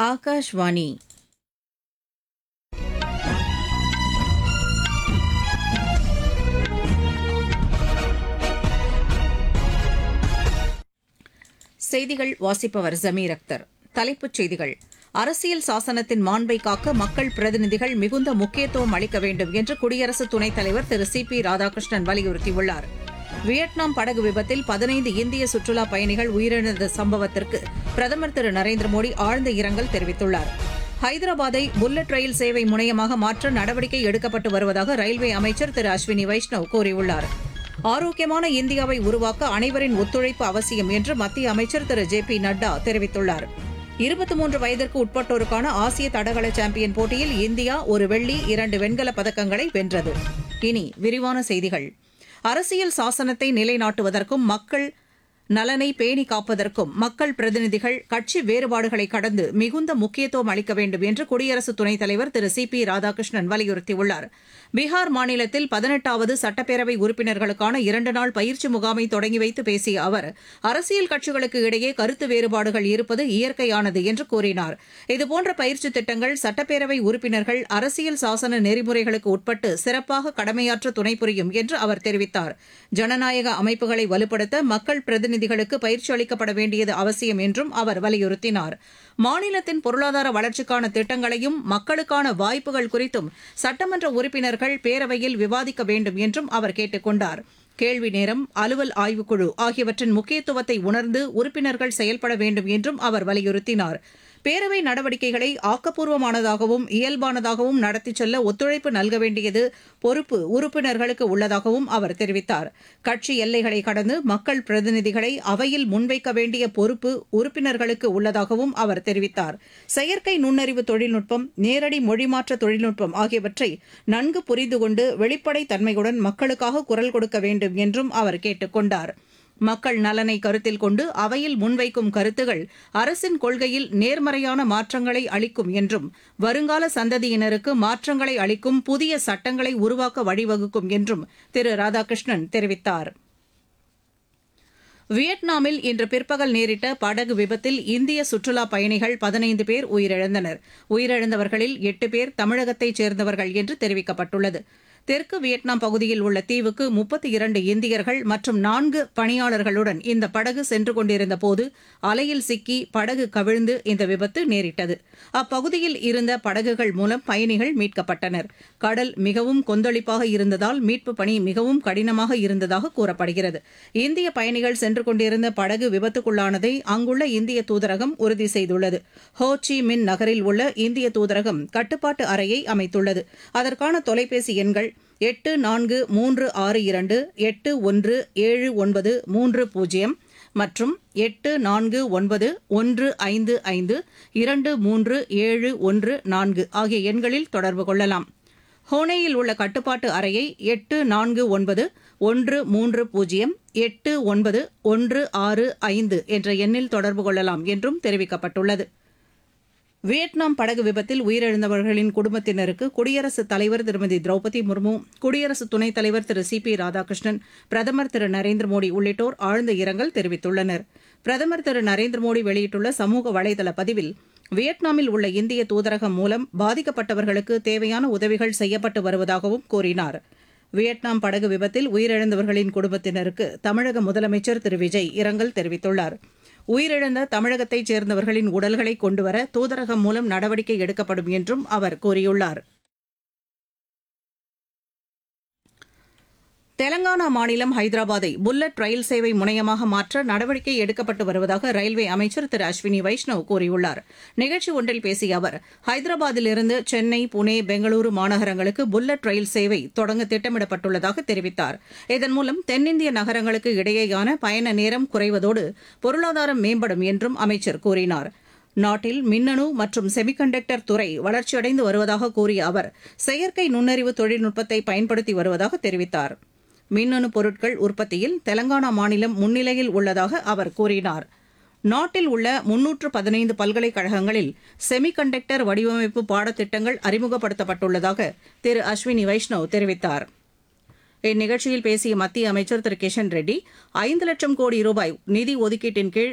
ஆகாஷ்வாணி செய்திகள் வாசிப்பவர் ஜமீர் அக்தர் தலைப்புச் செய்திகள் அரசியல் சாசனத்தின் மாண்பை காக்க மக்கள் பிரதிநிதிகள் மிகுந்த முக்கியத்துவம் அளிக்க வேண்டும் என்று குடியரசு துணைத் தலைவர் திரு சி பி ராதாகிருஷ்ணன் வலியுறுத்தியுள்ளார் வியட்நாம் படகு விபத்தில் பதினைந்து இந்திய சுற்றுலா பயணிகள் உயிரிழந்த சம்பவத்திற்கு பிரதமர் திரு நரேந்திர மோடி ஆழ்ந்த இரங்கல் தெரிவித்துள்ளார் ஹைதராபாத்தை புல்லட் ரயில் சேவை முனையமாக மாற்ற நடவடிக்கை எடுக்கப்பட்டு வருவதாக ரயில்வே அமைச்சர் திரு அஸ்வினி வைஷ்ணவ் கூறியுள்ளார் ஆரோக்கியமான இந்தியாவை உருவாக்க அனைவரின் ஒத்துழைப்பு அவசியம் என்று மத்திய அமைச்சர் திரு ஜே பி நட்டா தெரிவித்துள்ளார் இருபத்தி மூன்று வயதிற்கு உட்பட்டோருக்கான ஆசிய தடகள சாம்பியன் போட்டியில் இந்தியா ஒரு வெள்ளி இரண்டு வெண்கலப் பதக்கங்களை வென்றது இனி விரிவான செய்திகள் அரசியல் சாசனத்தை நிலைநாட்டுவதற்கும் மக்கள் நலனை பேணி காப்பதற்கும் மக்கள் பிரதிநிதிகள் கட்சி வேறுபாடுகளை கடந்து மிகுந்த முக்கியத்துவம் அளிக்க வேண்டும் என்று குடியரசு துணைத் தலைவர் திரு சி பி ராதாகிருஷ்ணன் வலியுறுத்தியுள்ளார் பீகார் மாநிலத்தில் பதினெட்டாவது சட்டப்பேரவை உறுப்பினர்களுக்கான இரண்டு நாள் பயிற்சி முகாமை தொடங்கி வைத்து பேசிய அவர் அரசியல் கட்சிகளுக்கு இடையே கருத்து வேறுபாடுகள் இருப்பது இயற்கையானது என்று கூறினார் இதுபோன்ற பயிற்சி திட்டங்கள் சட்டப்பேரவை உறுப்பினர்கள் அரசியல் சாசன நெறிமுறைகளுக்கு உட்பட்டு சிறப்பாக கடமையாற்ற துணை புரியும் என்று அவர் தெரிவித்தார் ஜனநாயக அமைப்புகளை வலுப்படுத்த மக்கள் பிரதிநிதிகளுக்கு பயிற்சி அளிக்கப்பட வேண்டியது அவசியம் என்றும் அவர் வலியுறுத்தினார் மாநிலத்தின் பொருளாதார வளர்ச்சிக்கான திட்டங்களையும் மக்களுக்கான வாய்ப்புகள் குறித்தும் சட்டமன்ற உறுப்பினர்கள் பேரவையில் விவாதிக்க வேண்டும் என்றும் அவர் கேட்டுக் கொண்டார் கேள்வி நேரம் அலுவல் ஆய்வுக்குழு ஆகியவற்றின் முக்கியத்துவத்தை உணர்ந்து உறுப்பினர்கள் செயல்பட வேண்டும் என்றும் அவர் வலியுறுத்தினார் பேரவை நடவடிக்கைகளை ஆக்கப்பூர்வமானதாகவும் இயல்பானதாகவும் நடத்திச் செல்ல ஒத்துழைப்பு நல்க வேண்டியது பொறுப்பு உறுப்பினர்களுக்கு உள்ளதாகவும் அவர் தெரிவித்தார் கட்சி எல்லைகளை கடந்து மக்கள் பிரதிநிதிகளை அவையில் முன்வைக்க வேண்டிய பொறுப்பு உறுப்பினர்களுக்கு உள்ளதாகவும் அவர் தெரிவித்தார் செயற்கை நுண்ணறிவு தொழில்நுட்பம் நேரடி மொழிமாற்ற தொழில்நுட்பம் ஆகியவற்றை நன்கு புரிந்து கொண்டு வெளிப்படைத் தன்மையுடன் மக்களுக்காக குரல் கொடுக்க வேண்டும் என்றும் அவர் கேட்டுக் கொண்டார் மக்கள் நலனை கருத்தில் கொண்டு அவையில் முன்வைக்கும் கருத்துகள் அரசின் கொள்கையில் நேர்மறையான மாற்றங்களை அளிக்கும் என்றும் வருங்கால சந்ததியினருக்கு மாற்றங்களை அளிக்கும் புதிய சட்டங்களை உருவாக்க வழிவகுக்கும் என்றும் திரு ராதாகிருஷ்ணன் தெரிவித்தார் வியட்நாமில் இன்று பிற்பகல் நேரிட்ட படகு விபத்தில் இந்திய சுற்றுலா பயணிகள் பதினைந்து பேர் உயிரிழந்தனர் உயிரிழந்தவர்களில் எட்டு பேர் தமிழகத்தைச் சேர்ந்தவர்கள் என்று தெரிவிக்கப்பட்டுள்ளது தெற்கு வியட்நாம் பகுதியில் உள்ள தீவுக்கு முப்பத்தி இரண்டு இந்தியர்கள் மற்றும் நான்கு பணியாளர்களுடன் இந்த படகு சென்று கொண்டிருந்த போது அலையில் சிக்கி படகு கவிழ்ந்து இந்த விபத்து நேரிட்டது அப்பகுதியில் இருந்த படகுகள் மூலம் பயணிகள் மீட்கப்பட்டனர் கடல் மிகவும் கொந்தளிப்பாக இருந்ததால் மீட்புப் பணி மிகவும் கடினமாக இருந்ததாக கூறப்படுகிறது இந்திய பயணிகள் சென்று கொண்டிருந்த படகு விபத்துக்குள்ளானதை அங்குள்ள இந்திய தூதரகம் உறுதி செய்துள்ளது ஹோ சி மின் நகரில் உள்ள இந்திய தூதரகம் கட்டுப்பாட்டு அறையை அமைத்துள்ளது அதற்கான தொலைபேசி எண்கள் எட்டு நான்கு மூன்று ஆறு இரண்டு எட்டு ஒன்று ஏழு ஒன்பது மூன்று பூஜ்ஜியம் மற்றும் எட்டு நான்கு ஒன்பது ஒன்று ஐந்து ஐந்து இரண்டு மூன்று ஏழு ஒன்று நான்கு ஆகிய எண்களில் தொடர்பு கொள்ளலாம் ஹோனேயில் உள்ள கட்டுப்பாட்டு அறையை எட்டு நான்கு ஒன்பது ஒன்று மூன்று பூஜ்ஜியம் எட்டு ஒன்பது ஒன்று ஆறு ஐந்து என்ற எண்ணில் தொடர்பு கொள்ளலாம் என்றும் தெரிவிக்கப்பட்டுள்ளது வியட்நாம் படகு விபத்தில் உயிரிழந்தவர்களின் குடும்பத்தினருக்கு குடியரசுத் தலைவர் திருமதி திரௌபதி முர்மு குடியரசு துணைத் தலைவர் திரு சி பி ராதாகிருஷ்ணன் பிரதமர் திரு நரேந்திர மோடி உள்ளிட்டோர் ஆழ்ந்த இரங்கல் தெரிவித்துள்ளனர் பிரதமர் திரு நரேந்திர மோடி வெளியிட்டுள்ள சமூக வலைதள பதிவில் வியட்நாமில் உள்ள இந்திய தூதரகம் மூலம் பாதிக்கப்பட்டவர்களுக்கு தேவையான உதவிகள் செய்யப்பட்டு வருவதாகவும் கூறினார் வியட்நாம் படகு விபத்தில் உயிரிழந்தவர்களின் குடும்பத்தினருக்கு தமிழக முதலமைச்சர் திரு விஜய் இரங்கல் தெரிவித்துள்ளார் உயிரிழந்த தமிழகத்தைச் சேர்ந்தவர்களின் உடல்களை கொண்டுவர தூதரகம் மூலம் நடவடிக்கை எடுக்கப்படும் என்றும் அவர் கூறியுள்ளார் தெலங்கானா மாநிலம் ஹைதராபாத்தை புல்லட் ரயில் சேவை முனையமாக மாற்ற நடவடிக்கை எடுக்கப்பட்டு வருவதாக ரயில்வே அமைச்சர் திரு அஸ்வினி வைஷ்ணவ் கூறியுள்ளார் நிகழ்ச்சி ஒன்றில் பேசிய அவர் ஹைதராபாத்திலிருந்து சென்னை புனே பெங்களூரு மாநகரங்களுக்கு புல்லட் ரயில் சேவை தொடங்க திட்டமிடப்பட்டுள்ளதாக தெரிவித்தார் இதன் மூலம் தென்னிந்திய நகரங்களுக்கு இடையேயான பயண நேரம் குறைவதோடு பொருளாதாரம் மேம்படும் என்றும் அமைச்சர் கூறினார் நாட்டில் மின்னணு மற்றும் செமிகண்டக்டர் துறை வளர்ச்சியடைந்து வருவதாக கூறிய அவர் செயற்கை நுண்ணறிவு தொழில்நுட்பத்தை பயன்படுத்தி வருவதாக தெரிவித்தார் மின்னணு பொருட்கள் உற்பத்தியில் தெலங்கானா மாநிலம் முன்னிலையில் உள்ளதாக அவர் கூறினார் நாட்டில் உள்ள முன்னூற்று பதினைந்து பல்கலைக்கழகங்களில் செமிகண்டக்டர் வடிவமைப்பு பாடத்திட்டங்கள் அறிமுகப்படுத்தப்பட்டுள்ளதாக திரு அஸ்வினி வைஷ்ணவ் தெரிவித்தார் இந்நிகழ்ச்சியில் பேசிய மத்திய அமைச்சர் திரு கிஷன் ரெட்டி ஐந்து லட்சம் கோடி ரூபாய் நிதி ஒதுக்கீட்டின் கீழ்